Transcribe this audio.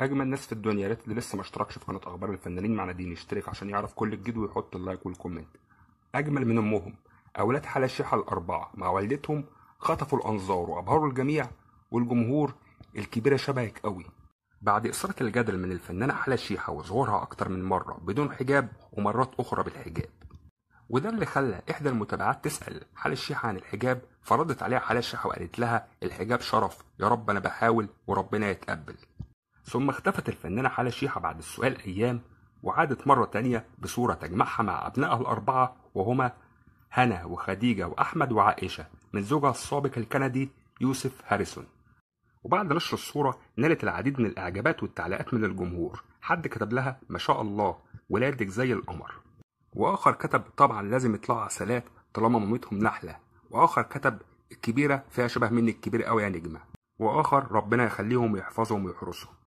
اجمل ناس في الدنيا يا ريت اللي لسه ما اشتركش في قناه اخبار الفنانين مع نادين يشترك عشان يعرف كل جديد ويحط اللايك والكومنت اجمل من امهم اولاد حلا الشيحه الاربعه مع والدتهم خطفوا الانظار وابهروا الجميع والجمهور الكبيره شبهك قوي بعد إثارة الجدل من الفنانة حلا الشيحة وظهورها أكتر من مرة بدون حجاب ومرات أخرى بالحجاب وده اللي خلى إحدى المتابعات تسأل حلا الشيحة عن الحجاب فردت عليها حلا الشيحة وقالت لها الحجاب شرف يا رب أنا بحاول وربنا يتقبل ثم اختفت الفنانة حلا الشيحة بعد السؤال أيام وعادت مرة تانية بصورة تجمعها مع أبنائها الأربعة وهما هنا وخديجة وأحمد وعائشة من زوجها السابق الكندي يوسف هاريسون وبعد نشر الصورة نالت العديد من الإعجابات والتعليقات من الجمهور حد كتب لها ما شاء الله ولادك زي القمر وآخر كتب طبعا لازم يطلعوا عسلات طالما مامتهم نحلة وآخر كتب الكبيرة فيها شبه مني الكبير قوي يا نجمة وآخر ربنا يخليهم ويحفظهم ويحرسهم